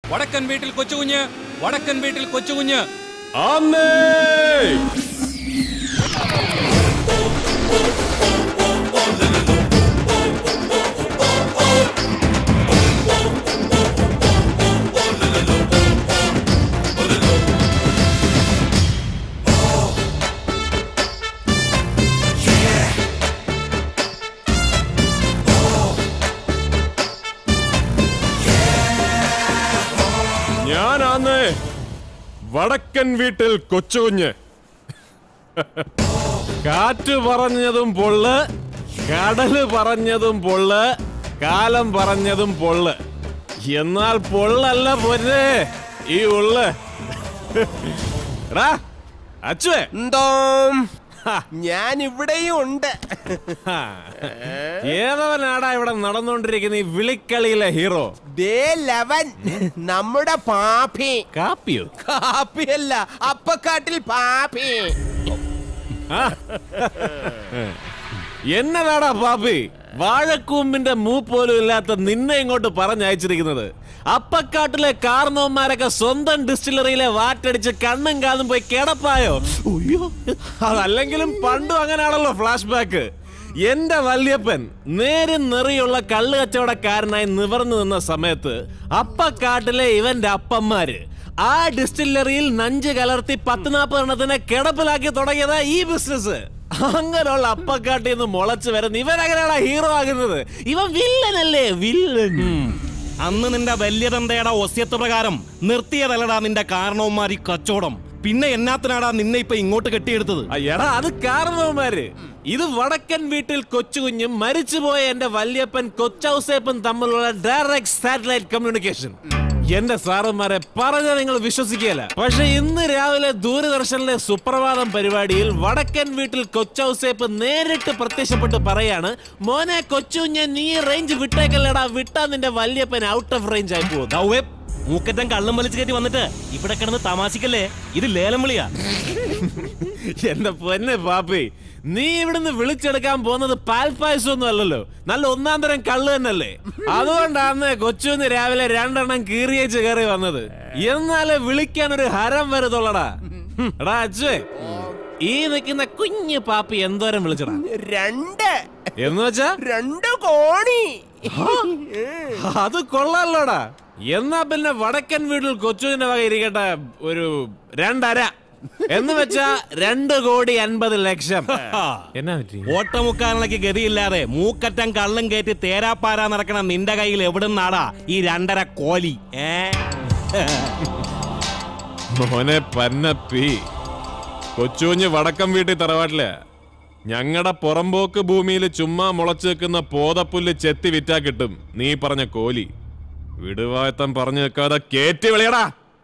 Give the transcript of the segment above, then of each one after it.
വടക്കൻ വീട്ടിൽ കൊച്ചുകുഞ്ഞ് വടക്കൻ വീട്ടിൽ കൊച്ചുകുഞ്ഞ് ആന്നേ ഞാനാന്ന് വടക്കൻ വീട്ടിൽ കൊച്ചുകുഞ്ഞ് കാറ്റ് പറഞ്ഞതും പൊള്ള് കടല് പറഞ്ഞതും പൊള്ള് കാലം പറഞ്ഞതും പൊള്ള് എന്നാൽ പൊള്ളല്ല പൊന്നെ ഈ ഉള്ള് എടാ അച്ചുവേ എന്തോ ഞാൻ ഇവിടെയും ഉണ്ട് ഏതവനാടാ ഇവിടെ നടന്നുകൊണ്ടിരിക്കുന്ന ഈ വിളിക്കളിയിലെ ഹീറോ ദേ ലവൻ നമ്മുടെ പാപ്പി കാപ്പിയോ കാപ്പിയല്ല അപ്പക്കാട്ടിൽ പാപ്പി എന്നതാടാ പാപ്പി വാഴക്കൂമ്പിന്റെ മൂ പോലും ഇല്ലാത്ത നിന്നെ ഇങ്ങോട്ട് പറഞ്ഞയച്ചിരിക്കുന്നത് അപ്പക്കാട്ടിലെ കാർന്നവന്മാരൊക്കെ സ്വന്തം ഡിസ്റ്റിലറിയിലെ വാറ്റടിച്ച് കണ്ണും കാതും പോയി കിടപ്പായോ ഉയ്യോ അതല്ലെങ്കിലും പണ്ടും അങ്ങനെയാണല്ലോ ഫ്ലാഷ് ബാക്ക് എന്റെ വല്യപ്പൻ നേരും നെറിയുള്ള കള്ള് കച്ചവടക്കാരനായി നിവർന്നു നിന്ന സമയത്ത് അപ്പക്കാട്ടിലെ ഇവന്റെ അപ്പന്മാര് ആ ഡിസ്റ്റിലറിയിൽ നഞ്ച് കലർത്തി പത്ത് നാൽപ്പത് എണ്ണത്തിനെ കിടപ്പിലാക്കി തുടങ്ങിയതാ ഈ ബിസിനസ് അങ്ങനെയുള്ള അപ്പക്കാട്ടിൽ നിന്ന് മുളച്ചു വരുന്ന ഇവനെങ്ങനെയാണ് ഹീറോ ആകുന്നത് ഇവൻ വില്ലനല്ലേ വില്ലൻ അന്ന് നിന്റെ വല്യതന്തയുടെ ഒസ്യത്ത് പ്രകാരം നിർത്തിയതല്ലടാ നിന്റെ കാരണവന്മാർ ഈ കച്ചവടം പിന്നെ എന്നാത്തിനാടാ നിന്നെ ഇപ്പൊ ഇങ്ങോട്ട് കെട്ടിയെടുത്തത് ആ, എടാ അത് കാരണവന്മാര് ഇത് വടക്കൻ വീട്ടിൽ കൊച്ചുകുഞ്ഞും മരിച്ചുപോയ എന്റെ വല്യപ്പൻ കൊച്ചൗസേപ്പൻ തമ്മിലുള്ള ഡയറക്ട് സാറ്റലൈറ്റ് കമ്മ്യൂണിക്കേഷൻ എന്റെ സാറന്മാരെ പറഞ്ഞ നിങ്ങൾ വിശ്വസിക്കുകയല്ല പക്ഷെ ഇന്ന് രാവിലെ ദൂരദർശനിലെ സുപ്രഭാതം പരിപാടിയിൽ വടക്കൻ വീട്ടിൽ കൊച്ചൗസേപ്പ് നേരിട്ട് പ്രത്യക്ഷപ്പെട്ട് പറയാണ് മോനെ കൊച്ചുകുഞ്ഞ നീ റേഞ്ച് വിട്ടേക്കല്ലടാ വിട്ടാ നിന്റെ വല്യപ്പൻ ഔട്ട് ഓഫ് റേഞ്ച് ആയി പോകും ദൗവേ, മൂക്കറ്റം കള്ളം വലിച്ചു കയറ്റി വന്നിട്ട് ഇവിടെ കിടന്ന് തമാശിക്കല്ലേ ഇത് ലേലം വിളിയാ എന്റെ പൊന്നെ പാപ്പി നീ ഇവിടുന്ന് വിളിച്ചെടുക്കാൻ പോകുന്നത് പാൽപ്പായസം ഒന്നും അല്ലല്ലോ നല്ല ഒന്നാം തരം കള്ള് തന്നെയല്ലേ അതുകൊണ്ടാണ് കൊച്ചുന്ന് രാവിലെ രണ്ടെണ്ണം കീറിയേച്ച് കയറി വന്നത് എന്നാലേ വിളിക്കാൻ ഒരു ഹരം വരുതുള്ളടാ ഹും, എടാ അച്ഛേ ഈ നിൽക്കുന്ന കുഞ്ഞു പാപ്പി എന്തോരം വിളിച്ചടാ രണ്ട് എന്ന് വെച്ചാ രണ്ട് കോണി അത് കൊള്ളാലോടാ എന്നാ പിന്നെ വടക്കൻ വീട്ടിൽ കൊച്ചുവിന്റെ വക ഇരിക്കട്ടെ ഒരു രണ്ടര എന്ന് വെച്ചാ രണ്ട് കോടി അൻപത് ലക്ഷം എന്നാ പറ്റി ഓട്ടമുക്കാരനക്ക് ഗതിയില്ലാതെ മൂക്കറ്റം കള്ളം കയറ്റി തേരാപ്പാരാ നടക്കണ നിന്റെ കയ്യിൽ എവിടുന്നാടാ ഈ രണ്ടര കോലി ഏ മോനെ പന്നപ്പി കൊച്ചുകുഞ്ഞ് വടക്കം വീട്ടിൽ തറവാട്ടില്ല ഞങ്ങളുടെ പുറമ്പോക്ക് ഭൂമിയിൽ ചുമ്മാ മുളച്ചു വെക്കുന്ന പോതപ്പുല്ല് ചെത്തി വിറ്റാ കിട്ടും നീ പറഞ്ഞ കോലി വിടുവായത്തം പറഞ്ഞു വെക്കാതെ കേറ്റി വിളിയടാ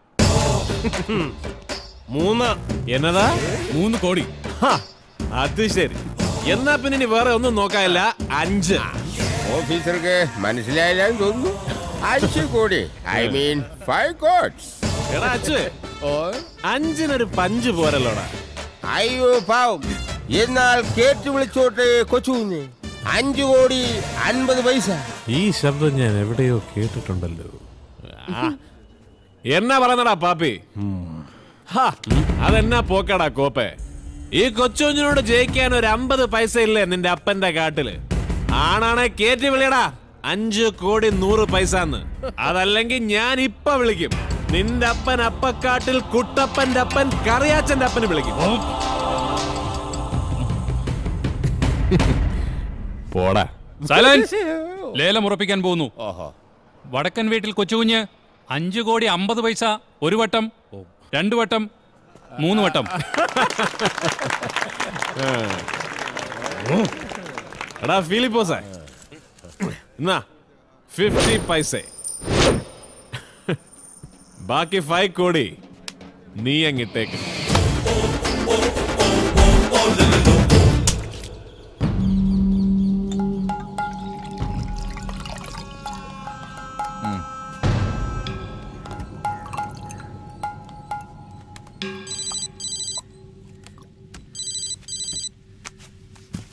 മൂന്ന് എന്നതാ മൂന്ന് കോടി ഹ, അത് ശരി എന്നാ പിന്നെ ഇനി വേറെ ഒന്നും നോക്കാനില്ല അഞ്ച് ഓഫീസർക്ക് മനസ്സിലായില്ലാന്ന് തോന്നുന്നു അഞ്ച് കോടി ഐ മീൻ ഫൈവ് കോട്സ് എടാ അച്ഛേ അഞ്ചിനൊരു പഞ്ച് പോരല്ലോടാ അയ്യോ പാവം എന്നാൽ കേട്ട് വിളിച്ചോട്ടെ കൊച്ചുകുഞ്ഞ് അഞ്ചു കോടി അൻപത് പൈസ ഈ ശബ്ദം ഞാൻ എവിടെയോ കേട്ടിട്ടുണ്ടല്ലോ ആ, എന്നാ പറയുന്നടാ പാപ്പി ഹാ, അതെന്നാ പോക്കടാ കോപ്പെ ഈ കൊച്ചുകുഞ്ഞിനോട് ജയിക്കാൻ ഒരു അമ്പത് പൈസ ഇല്ലേ നിന്റെ അപ്പന്റെ കാട്ടില് ആണാണെ കേറ്റി വിളിയടാ അഞ്ചു കോടി നൂറ് പൈസന്ന് അതല്ലെങ്കിൽ ഞാൻ ഇപ്പൊ വിളിക്കും നിന്റെ അപ്പൻ അപ്പക്കാട്ടിൽ കുട്ടപ്പന്റെ അപ്പൻ കറിയാച്ചന്റെ അപ്പന് വിളിക്കും പോടാ സൈലൻസ് ലേലം ഉറപ്പിക്കാൻ പോകുന്നു ഓഹോ വടക്കൻ വീട്ടിൽ കൊച്ചുകുഞ്ഞ് അഞ്ചു കോടി അമ്പത് പൈസ ഒരു വട്ടം രണ്ടു വട്ടം മൂന്ന് വട്ടം എടാ ഫിലിപ്പോസേ എന്നാ ഫിഫ്റ്റി പൈസ ബാക്കി ഫൈവ് കോടി നീ അങ്ങിട്ടേക്ക്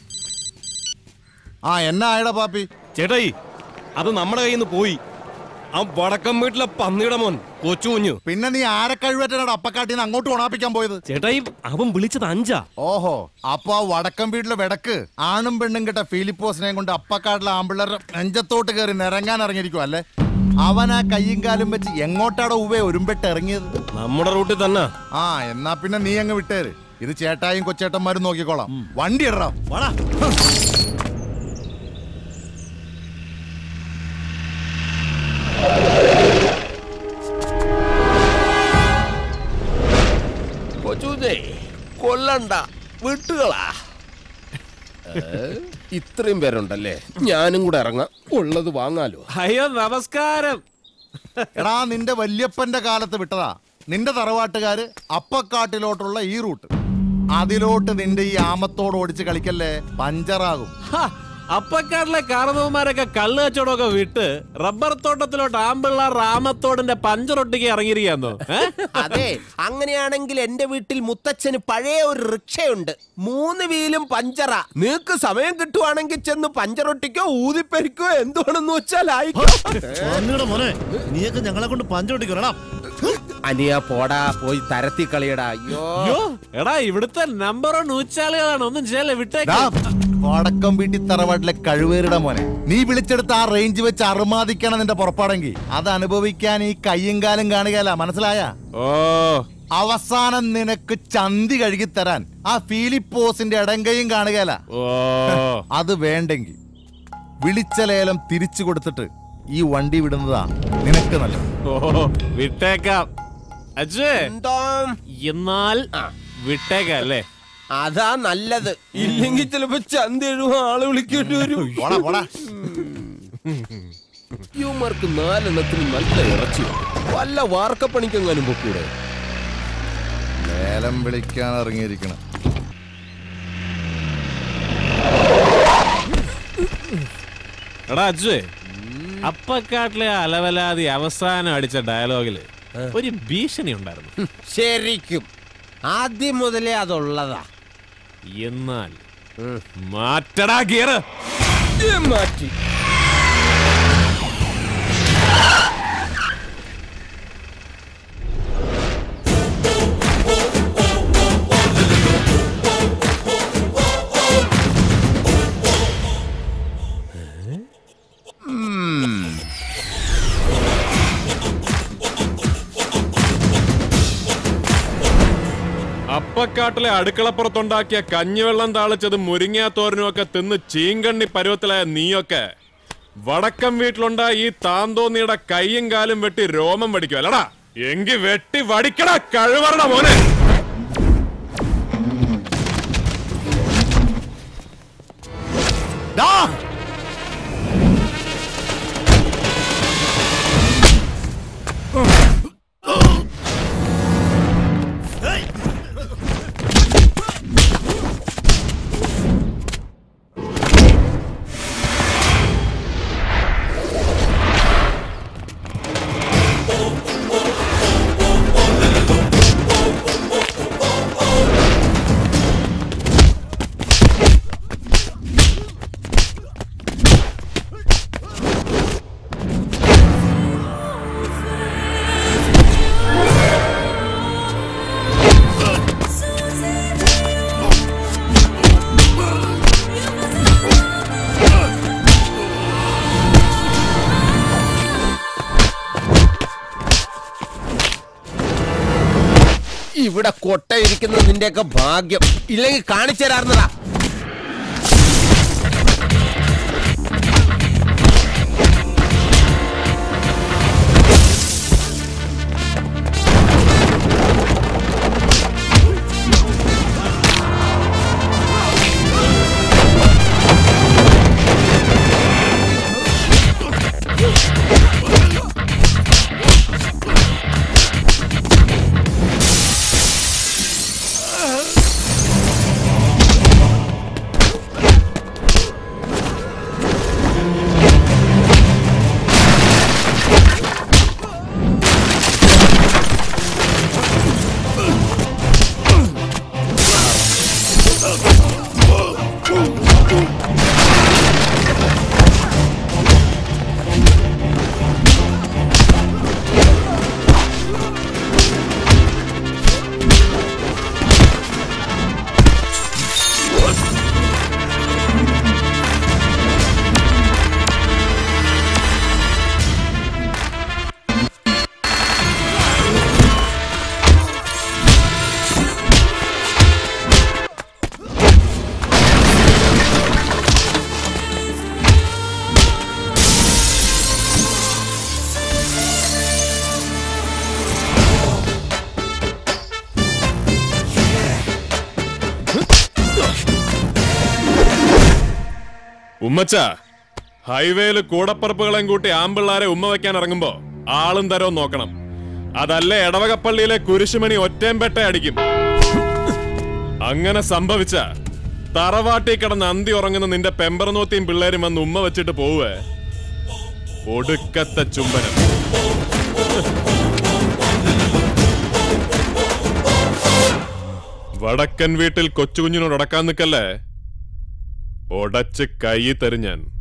ആ എന്നാ ആയടാ പാപ്പി ചേട്ടായി അത് നമ്മുടെ കയ്യിൽ നിന്ന് പോയി ആ വടക്കം വീട്ടിലെ പന്നിയുടെ മോൻ കൊച്ചു കുഞ്ഞു പിന്നെ നീ ആരെ കഴിവേറ്റനാണ് അപ്പക്കാട്ടിന്ന് അങ്ങോട്ട് ഉണാപ്പിക്കാൻ പോയത് ചേട്ടായി അവൻ വിളിച്ചത് അഞ്ചാ ഓഹോ അപ്പൊ ആ വടക്കം വീട്ടിലെ വിടക്ക് ആണും പെണ്ണും കിട്ട ഫിലിപ്പോസിനെയും കൊണ്ട് അപ്പക്കാട്ടിലെ ആമ്പിള്ളേരുടെ നെഞ്ചത്തോട്ട് കയറി നിരങ്ങാൻ ഇറങ്ങിയിരിക്കും അല്ലേ അവൻ ആ കയ്യും കാലും വെച്ച് എങ്ങോട്ടാടോ ഉവേ ഒരുമ്പെട്ട് ഇറങ്ങിയത് നമ്മുടെ റൂട്ടിൽ തന്നെ ആ എന്നാ പിന്നെ നീ അങ്ങ് വിട്ടേര് ഇത് ചേട്ടായും കൊച്ചേട്ടന്മാരും നോക്കിക്കോളാം വണ്ടി ഇടറാ വാടാ കൊച്ചുകുഞ്ഞേ കൊല്ലണ്ട വിട്ടുകളാ ഇത്രയും പേരുണ്ടല്ലേ ഞാനും കൂടെ ഇറങ്ങാം ഉള്ളത് വാങ്ങാലോ അയ്യോ നമസ്കാരം എടാ നിന്റെ വല്യപ്പന്റെ കാലത്ത് വിട്ടതാ നിന്റെ തറവാട്ടുകാര് അപ്പക്കാട്ടിലോട്ടുള്ള ഈ റൂട്ട് അതിലോട്ട് നിന്റെ ഈ ആമത്തോട് ഓടിച്ച് കളിക്കല്ലേ പഞ്ചറാകും ഹ, അപ്പക്കാട്ടിലെ കാർന്നവന്മാരൊക്കെ കള്ള് കച്ചവടമൊക്കെ വിട്ട് റബ്ബർ തോട്ടത്തിലോട്ട് ആമ്പിള്ള രാമത്തോടിന്റെ പഞ്ചറൊട്ടിക്ക് ഇറങ്ങിയിരിക്കാന്നോ ഏ? അതെ അങ്ങനെയാണെങ്കിൽ എന്റെ വീട്ടിൽ മുത്തച്ഛന് പഴയ ഒരു റിക്ഷയുണ്ട് മൂന്ന് വീലും പഞ്ചറ നിനക്ക് സമയം കിട്ടുവാണെങ്കിൽ ചെന്ന് പഞ്ചറൊട്ടിക്കോ ഊതിപ്പെരിക്കോ എന്തുവാണെന്ന് വെച്ചാൽ ആയിക്കോ പന്നിയുടെ മോനെ നീയൊക്കെ ഞങ്ങളെ കൊണ്ട് പഞ്ചോട്ടിക്കണടാ അനിയ പോടാ പോയി തരത്തി കളിയടാ അയ്യോ അയ്യോ എടാ ഇവിടുത്തെ നമ്പർ വൺ ഊച്ചാളികളാണ് ഒന്നും ചെയ്യല്ലേ വിട്ടേക്ക് ദാ, വടക്കം വീട്ടിൽ തറവാട്ടിലെ കഴിവേറുടെ മോനെ നീ വിളിച്ചെടുത്ത് ആ റേഞ്ച് വെച്ച് അറുമാദിക്കണം നിന്റെ പുറപ്പാടെങ്കിൽ അത് അനുഭവിക്കാൻ ഈ കയ്യും കാലും കാണുകയല്ല മനസ്സിലായ ഓ അവസാനം നിനക്ക് ചന്തി കഴുകി തരാൻ ആ ഫീലിപ്പോസിന്റെ ഇടങ്കയും കാണുകയല്ല ഓ അത് വേണ്ടെങ്കിൽ വിളിച്ച ലേലം തിരിച്ചു കൊടുത്തിട്ട് ഈ വണ്ടി വിടുന്നതാ നിനക്ക് നല്ലത് ഓ വിട്ടേക്കാം അച്ഛേ എന്തോ എന്നാൽ വിട്ടേക്കാം അല്ലേ അതാ നല്ലത് ഇല്ലെങ്കിൽ ചിലപ്പോ ചന്ത എഴുപ ആള് വിളിക്കേണ്ടി വരും പോടാ പോടാ യുവമാർക്ക് നാലെണ്ണത്തിന് നല്ല ഇറച്ചി വല്ല വാർക്കപ്പണിക്കെങ്ങാനും പൊക്കൂടെ ലേലം വിളിക്കാൻ ഇറങ്ങിയിരിക്കണം എടാ അച്ഛേ അപ്പക്കാട്ടിലെ അലവലാതി അവസാനം അടിച്ച ഡയലോഗില് ഒരു ഭീഷണി ഉണ്ടായിരുന്നു ശരിക്കും ആദ്യം മുതലേ അതുള്ളതാ എന്നാൽ മാറ്റടാ ഗിയർ മാറ്റി അപ്പക്കാട്ടിലെ അടുക്കളപ്പുറത്തുണ്ടാക്കിയ കഞ്ഞിവെള്ളം താളിച്ചത് മുരിങ്ങാത്തോരനും ഒക്കെ തിന്ന് ചീങ്കണ്ണി പരുവത്തിലായ നീയൊക്കെ വടക്കം വീട്ടിലുണ്ടായ ഈ താന്തോന്നിയുടെ കൈയും കാലും വെട്ടി രോമം വടിക്കും അല്ലടാ എങ്കി വെട്ടി വടിക്കടാ കഴിവറട മോനെ ദാ! ഇവിടെ കൊട്ടയിരിക്കുന്നത് നിന്റെയൊക്കെ ഭാഗ്യം ഇല്ലെങ്കിൽ കാണിച്ചു തരാറുന്നതാ ഉമ്മച്ച ഹൈവേയിൽ കൂടപ്പറപ്പുകളെയും കൂട്ടി ആമ്പിള്ളാരെ ഉമ്മ വെക്കാൻ ഇറങ്ങുമ്പോ ആളും തരവും നോക്കണം അതല്ലേ എടവകപ്പള്ളിയിലെ കുരിശുമണി ഒറ്റയും പെട്ട അടിക്കും അങ്ങനെ സംഭവിച്ച തറവാട്ടി കിടന്ന് അന്തി ഉറങ്ങുന്ന നിന്റെ പെമ്പറനോത്തിയും പിള്ളേരും വന്ന് ഉമ്മ വെച്ചിട്ട് പോവേ ഒടുക്കത്തെ ചുംബനം വടക്കൻ വീട്ടിൽ കൊച്ചുകുഞ്ഞിനോട് ഉടക്കാൻ നിക്കല്ലേ ഒടച്ച് കൈ തരും ഞാൻ